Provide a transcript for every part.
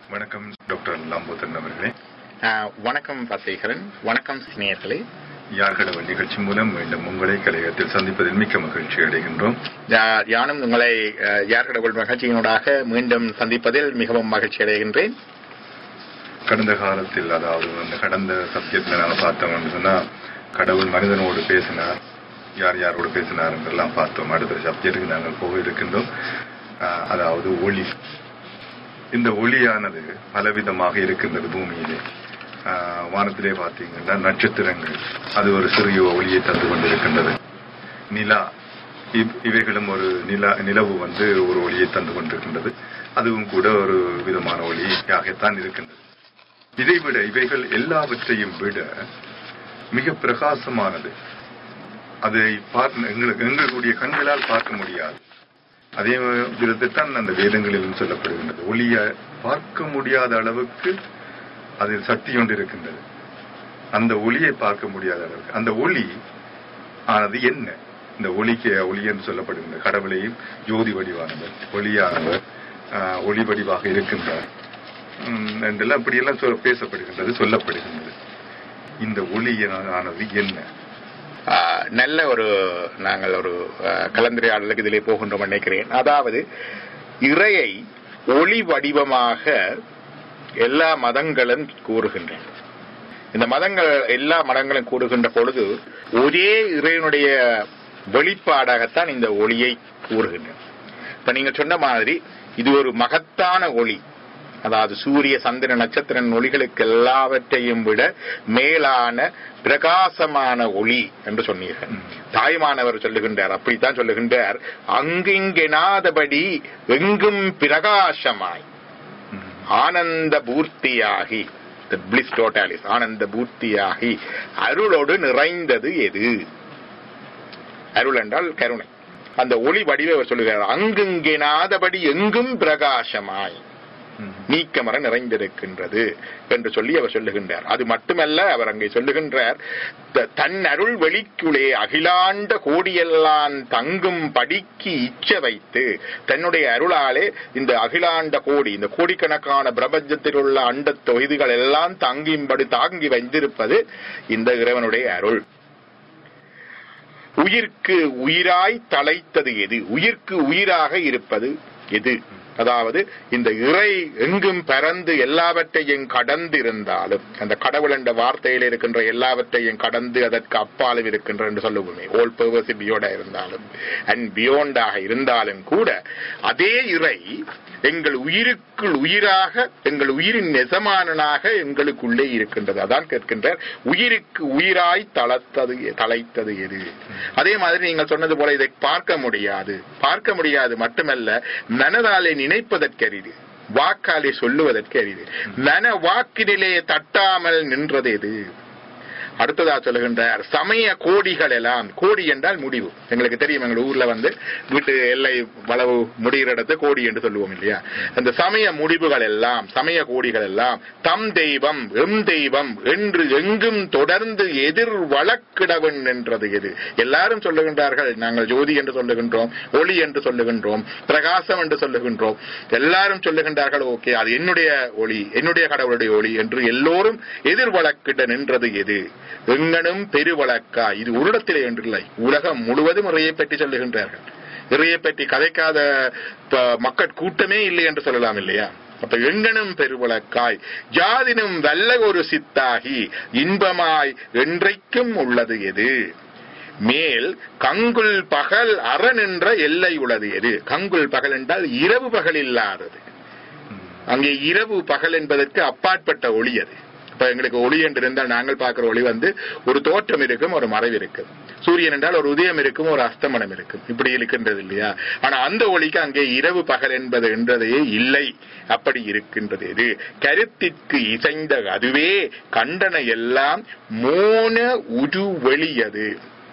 வணக்கம் டாக்டர் லாம்போதன் அவர்களே ஆஹ் வணக்கம் வசீகரன் வணக்கம் சினியர்களே யார்கடவல் நிகழ்ச்சி மூலம் மீண்டும் உங்களை கலையகத்தில் சந்திப்பதில் மிக்க மகிழ்ச்சி அடைகின்றோம் யா- யானும் உங்களை அஹ், யார் கடவுள் மகிழ்ச்சியினூடாக மீண்டும் சந்திப்பதில் மிகவும் மகிழ்ச்சி அடைகின்றேன் கடந்த காலத்தில் அதாவது அந்த கடந்த சத்தியத்தில் நாங்கள் பார்த்தோம்னு சொன்னா கடவுள் மனிதனோடு பேசினார் யார் யாரோடு பேசினார் என்றெல்லாம் பார்த்தோம் அடுத்த சப்ஜெக்டுக்கு நாங்கள் போக இருக்கின்றோம் ஆஹ், அதாவது ஒளி இந்த ஒளியானது பலவிதமாக இருக்கின்றது பூமியிலே ஆஹ், வானத்திலே பார்த்தீங்கன்னா நட்சத்திரங்கள் அது ஒரு சிறிய ஒளியை தந்து கொண்டிருக்கின்றது நிலா இவ்- இவைகளும் ஒரு நிலா நிலவு வந்து ஒரு ஒளியை தந்து கொண்டிருக்கின்றது அதுவும் கூட ஒரு விதமான ஒளியாகத்தான் இருக்கின்றது இதை விட இவைகள் எல்லாவற்றையும் விட மிக பிரகாசமானது அதை பார்க்க எங்களுக்கு எங்களுடைய கண்களால் பார்க்க முடியாது அதே விதத்தைத்தான் அந்த வேதங்களிலும் சொல்லப்படுகின்றது ஒளிய பார்க்க முடியாத அளவுக்கு அதில் சக்தி ஒன்று இருக்கின்றது அந்த ஒளியை பார்க்க முடியாத அளவுக்கு அந்த ஒளி ஆனது என்ன இந்த ஒளிக்கு ஒளி என்று சொல்லப்படுகின்ற கடவுளையும் ஜோதி வடிவானவர் ஒளியானவர் ஆஹ், ஒளி வடிவாக இருக்கின்றார் உம், என்றெல்லாம் இப்படியெல்லாம் சொல் பேசப்படுகின்றது சொல்லப்படுகின்றது இந்த ஒளி ஆனது என்ன ஆஹ், நல்ல ஒரு நாங்கள் ஒரு ஆஹ், கலந்துரையாடலுக்கு இதிலே போகின்றோம் நினைக்கிறேன் அதாவது இறையை ஒளி வடிவமாக எல்லா மதங்களும் கூறுகின்றன இந்த மதங்கள் எல்லா மதங்களும் கூறுகின்ற பொழுது ஒரே இறைவனுடைய வெளிப்பாடாகத்தான் இந்த ஒளியை கூறுகின்றன இப்ப நீங்க சொன்ன மாதிரி இது ஒரு மகத்தான ஒளி அதாவது சூரிய சந்திர நட்சத்திரன் ஒளிகளுக்கு எல்லாவற்றையும் விட மேலான பிரகாசமான ஒளி என்று சொன்னீர்கள் தாய்மானவர் சொல்லுகின்றார் அப்படித்தான் சொல்லுகின்றார் அங்கிங்கெனாதபடி எங்கும் பிரகாசமாய் உம். ஆனந்த பூர்த்தியாகி பிளிஸ் டோட்டாலிஸ் ஆனந்த பூர்த்தியாகி அருளோடு நிறைந்தது எது அருள் என்றால் கருணை அந்த ஒளி வடிவை அவர் சொல்லுகிறார் அங்குங்கெனாதபடி எங்கும் பிரகாசமாய் உம். நீக்கமர நிறைந்திருக்கின்றது என்று சொல்லி அவர் சொல்லுகின்றார் அது மட்டுமல்ல அவர் அங்கே சொல்லுகின்றார் த- தன் அருள் வெளிக்குளே அகிலாண்ட கோடியெல்லாம் தங்கும் படிக்கு இச்ச வைத்து தன்னுடைய அருளாலே இந்த அகிலாண்ட கோடி இந்த கோடிக்கணக்கான பிரபஞ்சத்தில் உள்ள அண்ட தொகுதிகள் எல்லாம் தங்கியும்படி தாங்கி வைத்திருப்பது இந்த இறைவனுடைய அருள் உயிர்க்கு உயிராய் தலைத்தது எது உயிர்க்கு உயிராக இருப்பது எது அதாவது இந்த இறை எங்கும் பறந்து எல்லாவற்றையும் கடந்து இருந்தாலும் அந்த கடவுள் என்ற வார்த்தையில் இருக்கின்ற எல்லாவற்றையும் கடந்து அதற்கு அப்பாலும் இருக்கின்ற என்று சொல்லுவோமே ஓல் பர்வசி பியோண்டா இருந்தாலும் அண்ட் பியோண்டாக இருந்தாலும் கூட அதே இறை எங்கள் உயிருக்குள் உயிராக எங்கள் உயிரின் நெசமானனாக எங்களுக்குள்ளே இருக்கின்றது அதான் கேட்கின்றார் உயிருக்கு உயிராய் தளத்தது தலைத்தது எது அதே மாதிரி நீங்கள் சொன்னது போல இதை பார்க்க முடியாது பார்க்க முடியாது மட்டுமல்ல மனதாலே நினைப்பதற்கரிது வாக்காலே சொல்லுவதற்கு அரிது மன வாக்கினிலே தட்டாமல் நின்றது எது அடுத்ததா சொல்லுகின்றார் சமய கோடிகள் எல்லாம் கோடி என்றால் முடிவு எங்களுக்கு தெரியும் எங்க ஊர்ல வந்து வீட்டு எல்லை வளவு முடிகிற இடத்தை கோடி என்று சொல்லுவோம் இல்லையா அந்த சமய முடிவுகள் எல்லாம் சமய கோடிகள் எல்லாம் தம் தெய்வம் எம் தெய்வம் என்று எங்கும் தொடர்ந்து எதிர் வழக்கிடவன் என்றது எது எல்லாரும் சொல்லுகின்றார்கள் நாங்கள் ஜோதி என்று சொல்லுகின்றோம் ஒளி என்று சொல்லுகின்றோம் பிரகாசம் என்று சொல்லுகின்றோம் எல்லாரும் சொல்லுகின்றார்கள் ஓகே அது என்னுடைய ஒளி என்னுடைய கடவுளுடைய ஒளி என்று எல்லோரும் எதிர் வழக்கிட நின்றது எது எங்கனும் பெருவழக்கா இது ஒரு இடத்திலே என்றில்லை உலகம் முழுவதும் இறையை பற்றி சொல்லுகின்றார்கள் இறையை பற்றி கதைக்காத ப- மக்கள் கூட்டமே இல்லை என்று சொல்லலாம் இல்லையா அப்ப எங்கனும் பெருவழக்காய் ஜாதினும் வல்ல ஒரு சித்தாகி இன்பமாய் என்றைக்கும் உள்ளது எது மேல் கங்குல் பகல் அரண் என்ற எல்லை உள்ளது எது கங்குல் பகல் என்றால் இரவு பகல் இல்லாதது அங்கே இரவு பகல் என்பதற்கு அப்பாற்பட்ட ஒளி அது இப்ப எங்களுக்கு ஒளி என்று இருந்தால் நாங்கள் பார்க்கிற ஒளி வந்து ஒரு தோற்றம் இருக்கும் ஒரு மறைவு இருக்கும் சூரியன் என்றால் ஒரு உதயம் இருக்கும் ஒரு அஸ்தமனம் இருக்கும் இப்படி இருக்கின்றது இல்லையா ஆனா அந்த ஒளிக்கு அங்கே இரவு பகல் என்பது என்றதே இல்லை அப்படி இருக்கின்றது இது கருத்திற்கு இசைந்த அதுவே கண்டன எல்லாம் மோன உரு வெளியது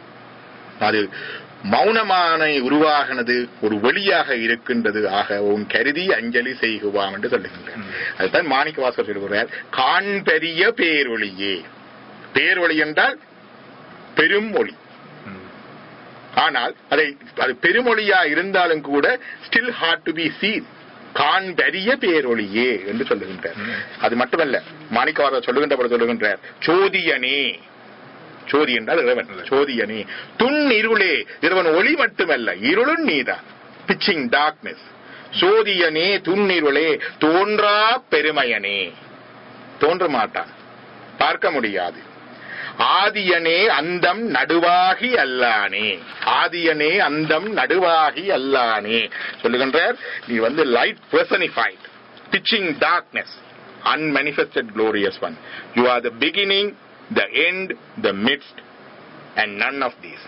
அது மௌனமான உருவாகினது ஒரு வெளியாக இருக்கின்றது ஆக உன் கருதி அஞ்சலி செய்குவாம் என்று சொல்லுகின்றார் அதுதான் மாணிக்க வாசகர் சொல்கிறார் காண்பெரிய பேரொளியே பேரொளி என்றால் பெரும் ஒளி உம். ஆனால் அதை அது பெருமொழியா இருந்தாலும் கூட still hard to be seen காண்பரிய பேரொளியே என்று சொல்லுகின்றார் அது மட்டுமல்ல மாணிக்கவாதர் சொல்லுகின்ற பொழுது சொல்லுகின்றார் சோதியனே சோதி என்றால் இறைவன் சோதியனே துன் இருளே இறைவன் ஒளி மட்டுமல்ல இருளும் நீதான் பிச்சிங் டார்க்னஸ் சோதியனே துன்னிருளே தோன்றா பெருமையனே தோன்ற மாட்டான் பார்க்க முடியாது ஆதியனே அந்தம் நடுவாகி அல்லானே ஆதியனே அந்தம் நடுவாகி அல்லானே சொல்லுகின்றார் நீ வந்து light personified pitching darkness unmanifested glorious one you are the beginning the end the midst and none of these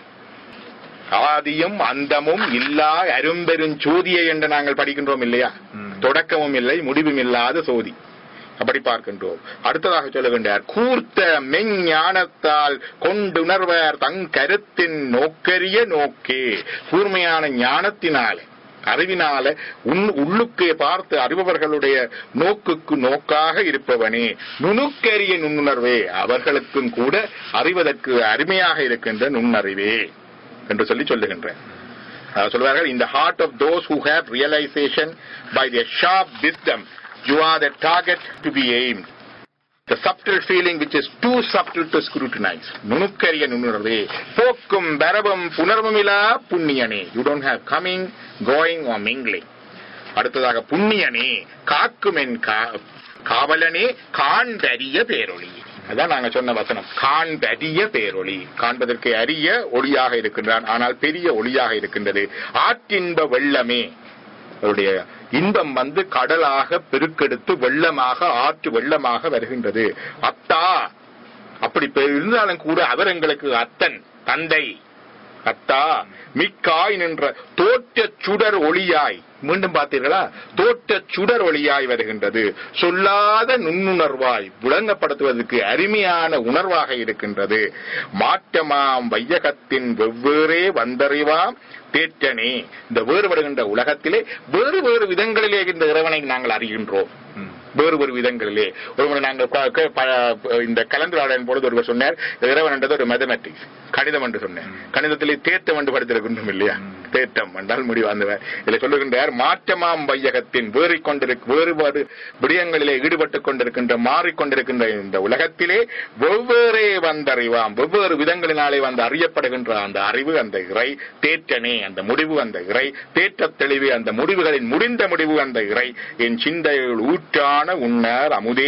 ஆதியும் அந்தமும் இல்லா அரும்பெரும் சோதியை என்று நாங்கள் படிக்கின்றோம் இல்லையா ம். தொடக்கமும் இல்லை முடிவும் இல்லாத சோதி அப்படி பார்க்கின்றோம் அடுத்ததாக சொல்லுகின்றார் கூர்த்த மெஞ்ஞானத்தால் கொண்டுணர்வர் தங் கருத்தின் நோக்கரிய நோக்கே கூர்மையான ஞானத்தினாலே அறிவினால உன் உள்ளுக்கே பார்த்து அறிபவர்களுடைய நோக்குக்கு நோக்காக இருப்பவனே நுணுக்கரிய நுண்ணுணர்வே அவர்களுக்கும் கூட அறிவதற்கு அருமையாக இருக்கின்ற நுண்ணறிவே என்று சொல்லி சொல்லுகின்றேன் அஹ் சொல்வார்கள் in the heart of those who have realization by their sharp wisdom you are the target to be aimed the subtle feeling which is too subtle to scrutinize நுணுக்கரிய நுண்ணுணர்வே போக்கும் பரவும் புணர்வுமிலா புண்ணியனே you don't have coming going or mingling அடுத்ததாக புண்ணியனே காக்கும் என் கா- காவலனே காண்பரிய பேரொளி அதான் நாங்க சொன்ன வசனம் காண்பரிய பேரொளி காண்பதற்கு அரிய ஒளியாக இருக்கின்றான் ஆனால் பெரிய ஒளியாக இருக்கின்றது ஆற்றின்ப வெள்ளமே அவருடைய இன்பம் வந்து கடலாக பெருக்கெடுத்து வெள்ளமாக ஆற்று வெள்ளமாக வருகின்றது அத்தா அப்படி பெ- இருந்தாலும் கூட அவர் எங்களுக்கு அத்தன் தந்தை அத்தா மிக்காய் நின்ற தோற்ற சுடர் ஒளியாய் மீண்டும் பார்த்தீர்களா தோற்ற சுடர் ஒளியாய் வருகின்றது சொல்லாத நுண்ணுணர்வாய் விளங்கப்படுத்துவதற்கு அருமையான உணர்வாக இருக்கின்றது மாற்றமாம் வையகத்தின் வெவ்வேறே வந்தறிவாம் தேற்றனே இந்த வேறுபடுகின்ற உலகத்திலே வேறு வேறு விதங்களிலே இந்த இறைவனை நாங்கள் அறிகின்றோம் ம். வேறு ஒரு விதங்களிலே ஒருமுறை நாங்கள் க- க- ப- இந்த கலந்துரையாடலின் பொழுது ஒருவர் சொன்னார் இறைவன் என்றது ஒரு மேத்தமெட்டிக்ஸ் கணிதம் என்று சொன்னேன் கணிதத்திலே தேட்டம் என்று படித்திருக்கின்றோம் இல்லையா தேட்டம் என்றால் முடிவு அந்த இதில் சொல்லுகின்றார் மாற்றமாம் வையகத்தின் வேறிக் கொண்டிருக்க வேறுபாடு விடயங்களிலே ஈடுபட்டுக் கொண்டிருக்கின்ற மாறிக்கொண்டிருக்கின்ற இந்த உலகத்திலே வெவ்வேறே வந்தறிவாம் வெவ்வேறு விதங்களினாலே வந்து அறியப்படுகின்ற அந்த அறிவு அந்த இறை தேற்றனே அந்த முடிவு அந்த இறை தேற்றத் தெளிவு அந்த முடிவுகளின் முடிந்த முடிவு அந்த இறை என் சிந்தையில் ஊற்றான உன்னர் அமுதே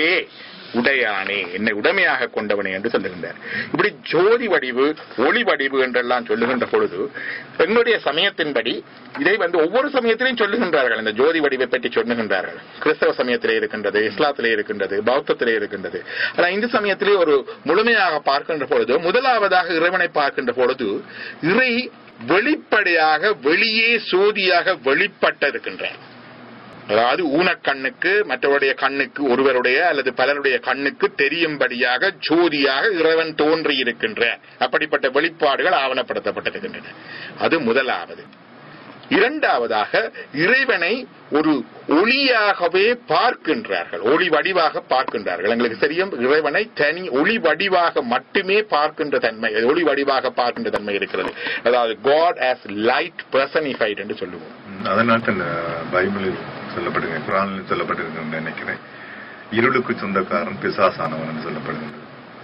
உடையானே என்னை உடைமையாக கொண்டவனே என்று சொல்லுகின்றார் இப்படி ஜோதி வடிவு ஒளி வடிவு என்றெல்லாம் சொல்லுகின்ற பொழுது எங்களுடைய சமயத்தின்படி இதை வந்து ஒவ்வொரு சமயத்திலையும் சொல்லுகின்றார்கள் இந்த ஜோதி வடிவை பற்றி சொல்லுகின்றார்கள் கிறிஸ்தவ சமயத்திலே இருக்கின்றது இஸ்லாத்திலே இருக்கின்றது பௌத்தத்திலே இருக்கின்றது ஆனா இந்து சமயத்திலே ஒரு முழுமையாக பார்க்கின்ற பொழுது முதலாவதாக இறைவனை பார்க்கின்ற பொழுது இறை வெளிப்படையாக வெளியே சோதியாக வெளிப்பட்டிருக்கின்றார் அதாவது ஊனக்கண்ணுக்கு மற்றவருடைய கண்ணுக்கு ஒருவருடைய அல்லது பலருடைய கண்ணுக்கு தெரியும்படியாக ஜோதியாக இறைவன் தோன்றி இருக்கின்ற அப்படிப்பட்ட வெளிப்பாடுகள் ஆவணப்படுத்தப்பட்டிருக்கின்றன அது முதலாவது இரண்டாவதாக இறைவனை ஒரு ஒளியாகவே பார்க்கின்றார்கள் ஒளி வடிவாக பார்க்கின்றார்கள் எங்களுக்கு தெரியும் இறைவனை தனி ஒளி வடிவாக மட்டுமே பார்க்கின்ற தன்மை ஒளி வடிவாக பார்க்கின்ற தன்மை இருக்கிறது அதாவது காட் as லைட் personified என்று சொல்லுவோம் ம், அதனால தான் இந்த பைபிளில் சொல்லப்படுங்க குரானில் சொல்லப்பட்டிருக்குன்னு நினைக்கிறேன் இருளுக்கு சொந்தக்காரன் பிசாசானவன் சொல்லப்படுகிறது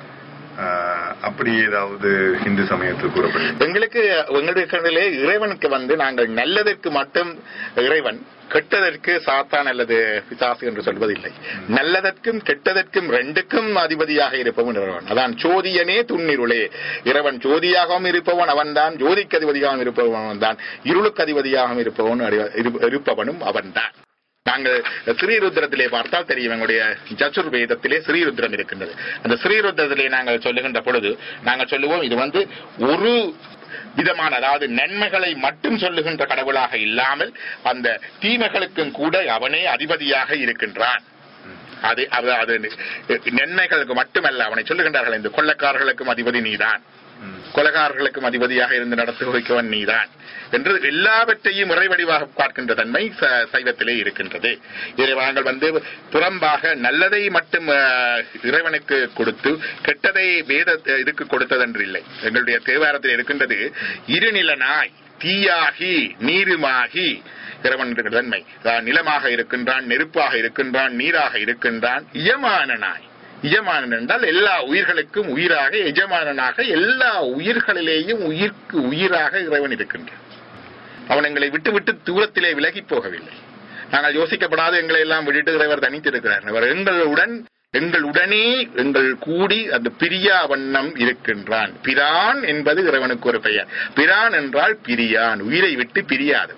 ஆஹ், அப்படி ஏதாவது இந்து சமயத்தில் கூறப்படுகிறது எங்களுக்கு எங்களுடைய கண்ணிலே இறைவனுக்கு வந்து நாங்கள் நல்லதற்கு மட்டும் இறைவன் கெட்டதற்கு சாத்தான் அல்லது பிசாசு என்று சொல்வதில்லை நல்லதற்கும் கெட்டதற்கும் ரெண்டுக்கும் அதிபதியாக இருப்பவன் இறைவன் அதான் ஜோதியனே துன்னிருளே இறைவன் ஜோதியாகவும் இருப்பவன் அவன்தான் ஜோதிக்கு அதிபதியாகவும் இருப்பவன் அவன்தான் இருளுக்கு அதிபதியாகவும் இருப்பவன் அறிவ- இரு- இருப்பவனும் அவன்தான் நாங்கள் ஸ்ரீருத்ரத்திலே பார்த்தால் தெரியும் எங்களுடைய ஜசுர் வேதத்திலே ஸ்ரீருத்ரம் இருக்கின்றது அந்த ஸ்ரீருத்ரத்திலே நாங்கள் சொல்லுகின்ற பொழுது நாங்கள் சொல்லுவோம் இது வந்து ஒரு விதமான அதாவது நன்மைகளை மட்டும் சொல்லுகின்ற கடவுளாக இல்லாமல் அந்த தீமைகளுக்கும் கூட அவனே அதிபதியாக இருக்கின்றான் அது அது அது நன்மைகளுக்கு மட்டுமல்ல அவனை சொல்லுகின்றார்கள் இந்த கொள்ளக்காரர்களுக்கும் அதிபதி நீதான் ம். கொலகாரர்களுக்கும் அதிபதியாக இருந்து நடத்தி வைக்கவன் நீதான் என்று எல்லாவற்றையும் இறைவடிவாக பார்க்கின்ற தன்மை ச- சைவத்திலே இருக்கின்றது இதை நாங்கள் வந்து புறம்பாக நல்லதை மட்டும் அஹ், இறைவனுக்கு கொடுத்து கெட்டதை வேத இதுக்கு கொடுத்ததென்று இல்லை எங்களுடைய தேவாரத்தில் இருக்கின்றது இருநில நாய் தீயாகி நீருமாகி இறைவன் இருக்கிற தன்மை அதாவது நிலமாக இருக்கின்றான் நெருப்பாக இருக்கின்றான் நீராக இருக்கின்றான் இயமானனாய் எஜமானன் என்றால் எல்லா உயிர்களுக்கும் உயிராக எஜமானனாக எல்லா உயிர்களிலேயும் உயிர்க்கு உயிராக இறைவன் இருக்கின்றான் அவன் எங்களை விட்டு விட்டு தூரத்திலே விலகி போகவில்லை நாங்கள் யோசிக்கப்படாத எங்களை எல்லாம் விட்டுட்டு இறைவர் தனித்திருக்கிறார் அவர் எங்களுடன் எங்களுடனே எங்கள் கூடி அந்த பிரியா வண்ணம் இருக்கின்றான் பிரான் என்பது இறைவனுக்கு ஒரு பெயர் பிரான் என்றால் பிரியான் உயிரை விட்டு பிரியாதவன்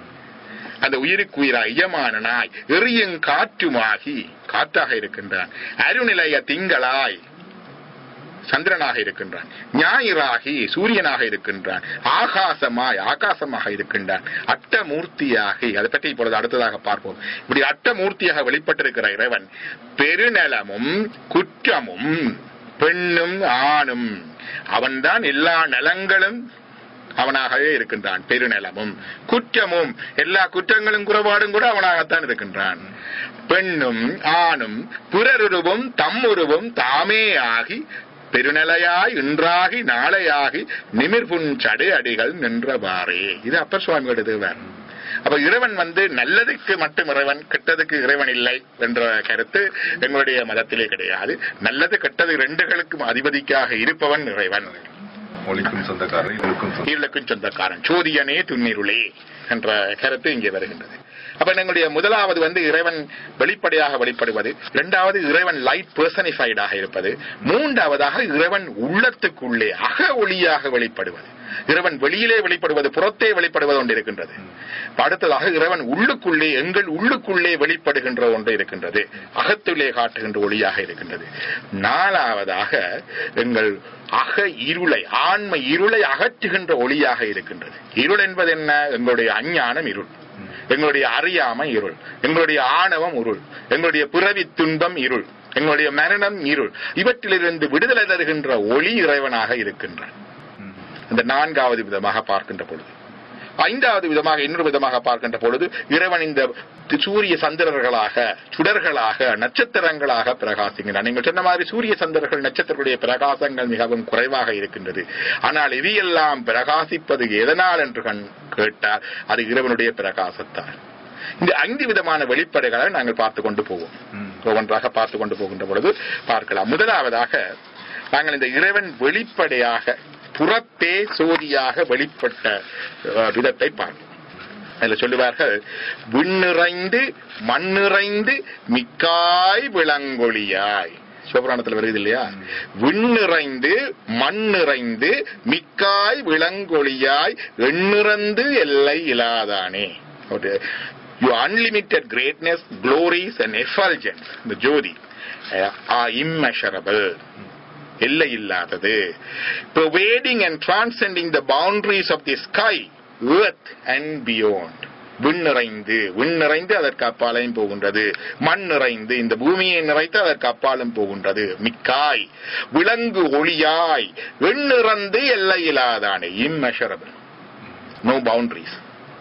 அந்த உயிருக்கு உயிராய் இயமானனாய் எறியும் காற்றுமாகி காற்றாக இருக்கின்றான் அருநிலைய திங்களாய் சந்திரனாக இருக்கின்றான் ஞாயிறாகி சூரியனாக இருக்கின்றான் ஆகாசமாய் ஆகாசமாக இருக்கின்றான் அட்டமூர்த்தியாகி அதை பற்றி இப்பொழுது அடுத்ததாக பார்ப்போம் இப்படி அட்டமூர்த்தியாக வெளிப்பட்டிருக்கிற இறைவன் பெருநலமும் குற்றமும் பெண்ணும் ஆணும் அவன்தான் எல்லா நலங்களும் அவனாகவே இருக்கின்றான் பெருநலமும் குற்றமும் எல்லா குற்றங்களும் குறைபாடும் கூட அவனாகத்தான் இருக்கின்றான் பெண்ணும் ஆணும் பிறருருவும் தம்முருவும் தாமே ஆகி பெருநிலையாய் இன்றாகி நாளையாகி நிமிர்புன் சடு அடிகள் நின்றவாறே இது அப்பர் சுவாமியோட தேவர் அப்ப இறைவன் வந்து நல்லதுக்கு மட்டும் இறைவன் கெட்டதுக்கு இறைவன் இல்லை என்ற கருத்து எங்களுடைய மதத்திலே கிடையாது நல்லது கெட்டது ரெண்டுகளுக்கும் அதிபதிக்காக இருப்பவன் இறைவன் ஒளிக்கும் சொந்தக்காரன் இருளுக்கும் சொந்த இருளுக்கும் சொந்தக்காரன் சோதியனே துன்னிருளே என்ற கருத்து இங்கே வருகின்றது அப்ப எங்களுடைய முதலாவது வந்து இறைவன் வெளிப்படையாக வெளிப்படுவது இரண்டாவது இறைவன் லைட் பர்சனிஃபைடாக இருப்பது மூன்றாவதாக இறைவன் உள்ளத்துக்குள்ளே அக ஒளியாக வெளிப்படுவது இறைவன் வெளியிலே வெளிப்படுவது புறத்தே வெளிப்படுவது ஒன்று இருக்கின்றது அடுத்ததாக இறைவன் உள்ளுக்குள்ளே எங்கள் உள்ளுக்குள்ளே வெளிப்படுகின்ற ஒன்று இருக்கின்றது அகத்துள்ளே காட்டுகின்ற ஒளியாக இருக்கின்றது நாலாவதாக எங்கள் அக இருளை ஆன்ம இருளை அகற்றுகின்ற ஒளியாக இருக்கின்றது இருள் என்பது என்ன எங்களுடைய அஞ்ஞானம் இருள் எங்களுடைய அறியாமை இருள் எங்களுடைய ஆணவம் இருள் எங்களுடைய பிறவி துன்பம் இருள் எங்களுடைய மரணம் இருள் இவற்றிலிருந்து விடுதலை தருகின்ற ஒளி இறைவனாக இருக்கின்றான் இந்த நான்காவது விதமாக பார்க்கின்ற பொழுது ஐந்தாவது விதமாக இன்னொரு விதமாக பார்க்கின்ற பொழுது இறைவன் இந்த சூரிய சந்திரர்களாக சுடர்களாக நட்சத்திரங்களாக பிரகாசிக்கின்றன நீங்கள் சொன்ன மாதிரி சூரிய சந்திரர்கள் நட்சத்திரங்களுடைய பிரகாசங்கள் மிகவும் குறைவாக இருக்கின்றது ஆனால் இவையெல்லாம் பிரகாசிப்பது எதனால் என்று கண் கேட்டால் அது இறைவனுடைய பிரகாசத்தால் இந்த ஐந்து விதமான வெளிப்பாடுகளை நாங்கள் பார்த்து கொண்டு போவோம் ஒவ்வொன்றாக பார்த்து கொண்டு போகின்ற பொழுது பார்க்கலாம் முதலாவதாக நாங்கள் இந்த இறைவன் வெளிப்படையாக புறத்தே சோதியாக வெளிப்பட்ட அஹ், விதத்தை பார்ப்போம் அதுல சொல்லுவார்கள் விண்ணிறைந்து மண்ணிறைந்து மிக்காய் விளங்கொழியாய் சிவபுராணத்துல வருது இல்லையா விண்ணிறைந்து மண்ணிறைந்து மிக்காய் விளங்கொழியாய் எண்ணிறந்து எல்லை இலாதானே ஒரு you unlimited greatness glories and effulgence இந்த ஜோதி ஆர் immeasurable எல்லை இல்லாதது pervading and transcending the boundaries of the sky earth and beyond விண் நிறைந்து விண் நிறைந்து அதற்கு அப்பாலையும் போகின்றது மண் நிறைந்து இந்த பூமியை நிறைத்து அதற்கு அப்பாலும் போகின்றது மிக்காய் விலங்கு ஒளியாய் எண்ணிறந்து எல்லையில்லாதானே immeasurable நோ பவுண்டரிஸ்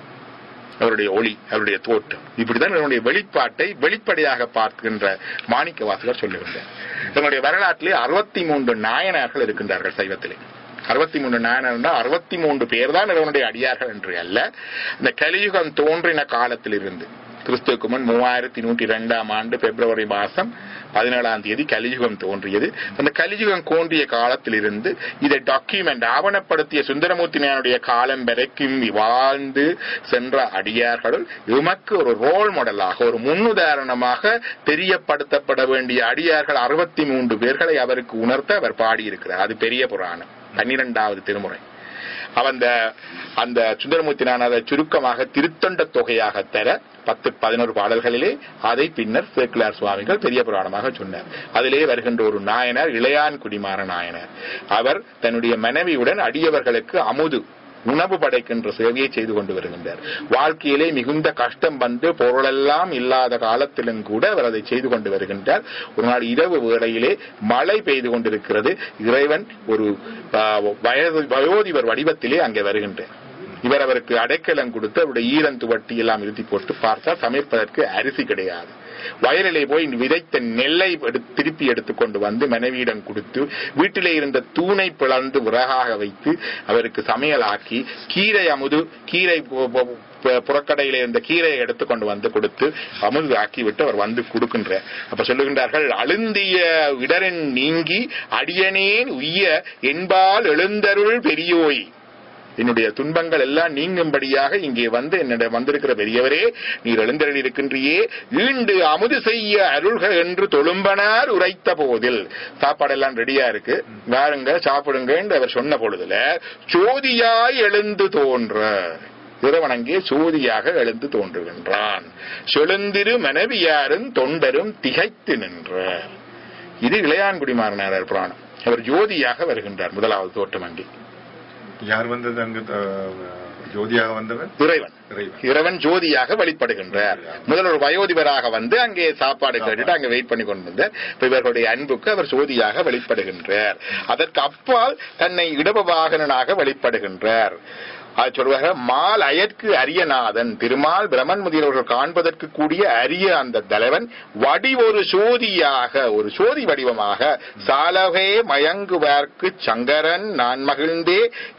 அவருடைய ஒளி அவருடைய தோற்றம் இப்படிதான் அவருடைய வெளிப்பாட்டை வெளிப்படையாக பார்க்கின்ற மாணிக்க வாசகர் சொல்லுகின்றார் தன்னுடைய வரலாற்றிலே அறுபத்தி மூன்று நாயனார்கள் இருக்கின்றார்கள் சைவத்திலே அறுபத்தி மூன்று நாயனார் அறுபத்தி மூன்று பேர் தான் இவனுடைய அடியார்கள் என்று அல்ல இந்த கலியுகம் தோன்றின காலத்திலிருந்து கிறிஸ்துவுக்கு முன் மூவாயிரத்தி நூற்றி இரண்டாம் ஆண்டு பிப்ரவரி மாசம் பதினேழாம் தேதி கலியுகம் தோன்றியது அந்த கலியுகம் தோன்றிய காலத்திலிருந்து இதை டாக்குமெண்ட் ஆவணப்படுத்திய சுந்தரமூர்த்தி நாயனுடைய காலம் வரைக்கும் வாழ்ந்து சென்ற அடியார்களுள் எமக்கு ஒரு ரோல் மாடலாக ஒரு முன்னுதாரணமாக தெரியப்படுத்தப்பட வேண்டிய அடியார்கள் அறுபத்தி மூன்று பேர்களை அவருக்கு உணர்த்த அவர் பாடியிருக்கிறார் அது பெரிய புராணம் பன்னிரெண்டாவது திருமுறை அவன் அந்த அந்த சுந்தரமூர்த்தி நான் அதை சுருக்கமாக திருத்தொண்ட தொகையாக தர பத்து பதினோரு பாடல்களிலே அதை பின்னர் சேக்கிலார் சுவாமிகள் பெரிய புராணமாக சொன்னார் அதிலே வருகின்ற ஒரு நாயனர் இளையான் குடிமாற நாயனர் அவர் தன்னுடைய மனைவியுடன் அடியவர்களுக்கு அமுது உணவு படைக்கின்ற சேவையை செய்து கொண்டு வருகின்றார் வாழ்க்கையிலே மிகுந்த கஷ்டம் வந்து பொருளெல்லாம் இல்லாத காலத்திலும் கூட அவர் அதை செய்து கொண்டு வருகின்றார் ஒரு நாள் இரவு வேளையிலே மழை பெய்து கொண்டிருக்கிறது இறைவன் ஒரு ஆ, வயது வயோதிபர் வடிவத்திலே அங்கே வருகின்றார் இவர் அவருக்கு அடைக்கலம் கொடுத்து அவருடைய ஈரன் துவட்டி எல்லாம் இறுதி போட்டு பார்த்தால் சமைப்பதற்கு அரிசி கிடையாது வயலிலே போய் விதைத்த நெல்லை எடுத்து- திருப்பி எடுத்துக்கொண்டு வந்து மனைவியிடம் கொடுத்து வீட்டிலே இருந்த தூணை பிளந்து விறகாக வைத்து அவருக்கு சமையலாக்கி கீரை அமுது கீரை பு- பு- பு- புறக்கடையில இருந்த கீரையை எடுத்துக்கொண்டு வந்து கொடுத்து அமுது ஆக்கி விட்டு அவர் வந்து கொடுக்கின்ற அப்ப சொல்லுகின்றார்கள் அழுந்திய இடரின் நீங்கி அடியனேன் உய்ய என்பால் எழுந்தருள் பெரியோய் என்னுடைய துன்பங்கள் எல்லாம் நீங்கும்படியாக இங்கே வந்து என்னிடம் வந்திருக்கிற பெரியவரே நீர் எழுந்தருள் இருக்கின்றியே ஈண்டு அமுது செய்ய அருள்க என்று தொழும்பனார் உரைத்த போதில் சாப்பாடெல்லாம் ரெடியா இருக்கு வாருங்க சாப்பிடுங்க என்று அவர் சொன்ன பொழுதுல சோதியாய் எழுந்து தோன்ற இறைவன் அங்கே சோதியாக எழுந்து தோன்றுகின்றான் செழுந்திரு மனைவியாரும் தொண்டரும் திகைத்து நின்ற இது இளையான்குடி மாறனார் புராணம் அவர் ஜோதியாக வருகின்றார் முதலாவது தோற்றம் அங்கே யார் வந்தது அங்கு அஹ், ஜோதியாக வந்தவர் இறைவன் இறைவன் இறைவன் ஜோதியாக வெளிப்படுகின்றார் முதல் ஒரு வயோதிபராக வந்து அங்கே சாப்பாடு கேட்டுட்டு அங்கே வெயிட் பண்ணி கொண்டு வந்தார் இப்ப இவர்களுடைய அன்புக்கு அவர் ஜோதியாக வெளிப்படுகின்றார் அதற்கு அப்பால் தன்னை இடப வாகனனாக வெளிப்படுகின்றார் அது சொல்வாங்க மால் அயற்கு அரியநாதன் திருமால் பிரமன் முதலியவர்கள் காண்பதற்கு கூடிய அரிய அந்த தலைவன் வடி ஒரு சோதியாக ஒரு சோதி வடிவமாக சாலகே மயங்குவார்க்கு சங்கரன் நான் மகிழ்ந்தே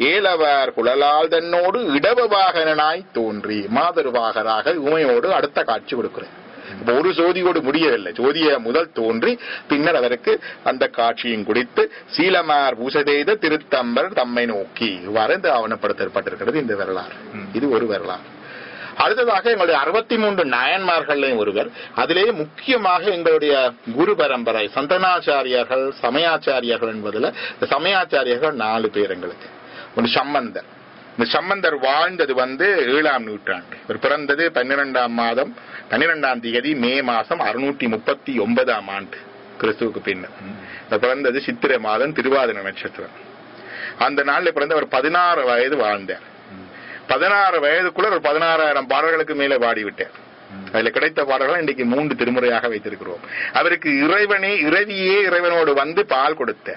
ஏலவர் குழலால் தன்னோடு இடவவாகனாய் தோன்றி மாதருவாகராக உமையோடு அடுத்த காட்சி கொடுக்கிறேன் இப்ப ஒரு ஜோதியோடு முடியவில்லை ஜோதிய முதல் தோன்றி பின்னர் அவருக்கு அந்த காட்சியும் குடித்து சீலமார் பூசதெய்த திருத்தம்பர் தம்மை நோக்கி இவ்வாறு இந்த ஆவணப்படுத்தப்பட்டிருக்கிறது இந்த வரலாறு ம். இது ஒரு வரலாறு அடுத்ததாக எங்களுடைய அறுபத்தி மூன்று நாயன்மார்களையும் ஒருவர் அதிலே முக்கியமாக எங்களுடைய குரு பரம்பரை சந்தனாச்சாரியர்கள் சமயாச்சாரியர்கள் என்பதுல இந்த சமயாச்சாரியர்கள் நாலு பேர் எங்களுக்கு ஒன்று சம்பந்தர் இந்த சம்பந்தர் வாழ்ந்தது வந்து ஏழாம் நூற்றாண்டு இவர் பிறந்தது பன்னிரெண்டாம் மாதம் பன்னிரெண்டாம் தேதி மே மாசம் அறுநூற்றி முப்பத்தி ஒன்பதாம் ஆண்டு கிறிஸ்துவுக்கு பின்னர் இவர் பிறந்தது சித்திரை மாதம் திருவாதிரை நட்சத்திரம் அந்த நாள்ல பிறந்து அவர் பதினாறு வயது வாழ்ந்தார் பதினாறு வயதுக்குள்ள ஒரு பதினாறாயிரம் பாடல்களுக்கு மேலே பாடிவிட்டார் அதுல கிடைத்த பாடல்கள் இன்றைக்கு மூன்று திருமுறையாக வைத்திருக்கிறோம் அவருக்கு இறைவனே இறைவியே இறைவனோடு வந்து பால் கொடுத்தார்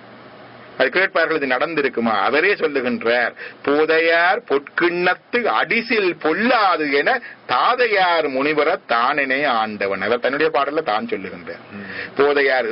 அது கேட்பார்கள் இது நடந்திருக்குமா அவரே சொல்லுகின்றார் போதையார் பொற்கிண்ணத்து அடிசில் பொல்லாது என தாதையார் முனிவர தானெனே ஆண்டவன் அவர் தன்னுடைய பாடல்ல தான் சொல்லுகின்றார் போதையார்